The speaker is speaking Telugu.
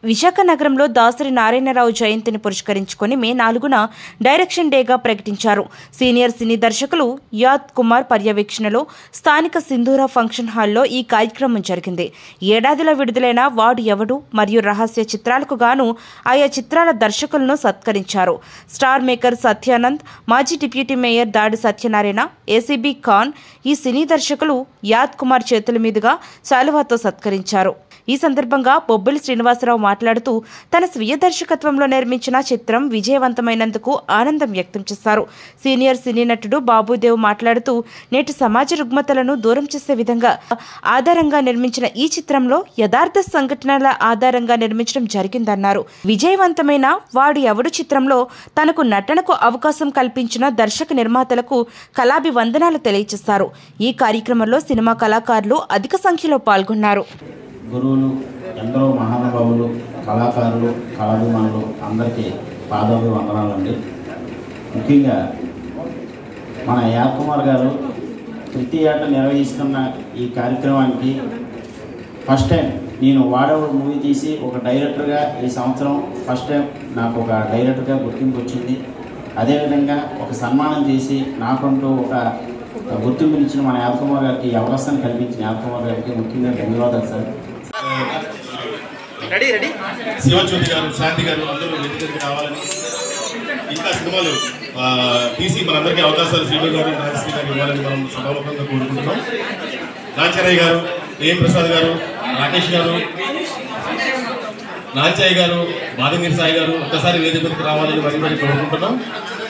విశాఖ నగరంలో దాసరి నారాయణరావు జయంతిని పురస్కరించుకొని మే నాలుగున డైరెక్షన్ డేగా ప్రకటించారు సీనియర్ సినీ దర్శకులు యాద్ కుమార్ పర్యవేక్షణలో స్థానిక సింధూర ఫంక్షన్ హాల్లో ఈ కార్యక్రమం జరిగింది ఏడాదిలో విడుదలైన వాడు ఎవడు మరియు రహస్య చిత్రాలకు గాను ఆయా చిత్రాల దర్శకులను సత్కరించారు స్టార్ మేకర్ సత్యానంద్ మాజీ డిప్యూటీ మేయర్ దాడి సత్యనారాయణ ఏసీబీ ఖాన్ ఈ సినీ దర్శకులు యాద్ కుమార్ చేతుల మీదుగా శాలువాతో సత్కరించారు ఈ సందర్భంగా బొబ్బిలి శ్రీనివాసరావు మాట్లాడుతూ తన స్వీయ దర్శకత్వంలో నిర్మించిన చిత్రం విజయవంతమైనందుకు ఆనందం వ్యక్తం చేశారు సీనియర్ సినీ నటుడు బాబుదేవ్ మాట్లాడుతూ నేటి సమాజ రుగ్మతలను దూరం చేసే విధంగా ఆధారంగా నిర్మించిన ఈ చిత్రంలో యథార్థ సంఘటనల ఆధారంగా నిర్మించడం జరిగిందన్నారు విజయవంతమైన వాడు ఎవడు చిత్రంలో తనకు నటనకు అవకాశం కల్పించిన దర్శక నిర్మాతలకు కళాభివందనాలు తెలియజేశారు ఈ కార్యక్రమంలో సినిమా కళాకారులు అధిక సంఖ్యలో పాల్గొన్నారు గురువులు ఎందరో మహానుభావులు కళాకారులు కళాభిమానులు అందరికీ పాదాభివందనాలండి ముఖ్యంగా మన యాద్ కుమార్ గారు ప్రతి ఏటా నిర్వహిస్తున్న ఈ కార్యక్రమానికి ఫస్ట్ టైం నేను వాడవ మూవీ తీసి ఒక డైరెక్టర్గా ఈ సంవత్సరం ఫస్ట్ టైం నాకు ఒక డైరెక్టర్గా గుర్తింపు వచ్చింది అదేవిధంగా ఒక సన్మానం చేసి నాకంటూ ఒక గుర్తింపునిచ్చిన మన యాద్ కుమార్ గారికి ఈ అవకాశాన్ని కల్పించిన యాద్ కుమార్ గారికి ముఖ్యంగా ధన్యవాదాలు సార్ శివజ్యోతి గారు శాంతి గారు అందరూ వేదిక దగ్గరికి రావాలని ఇంకా సినిమాలు ఆ, తీసి మనందరికీ అవకాశాలు శ్రీను గారు రాజశ్రీ గారు ఇవ్వాలని మనం సభాముఖంగా కోరుకుంటున్నాం నాంచరయ్య గారు ఏం ప్రసాద్ గారు రాకేష్ గారు నాంచాయ్ గారు మాధవీర్ సాయి గారు ఒక్కసారి వేదిక మీదకి రావాలని మరి మరి కోరుకుంటున్నాం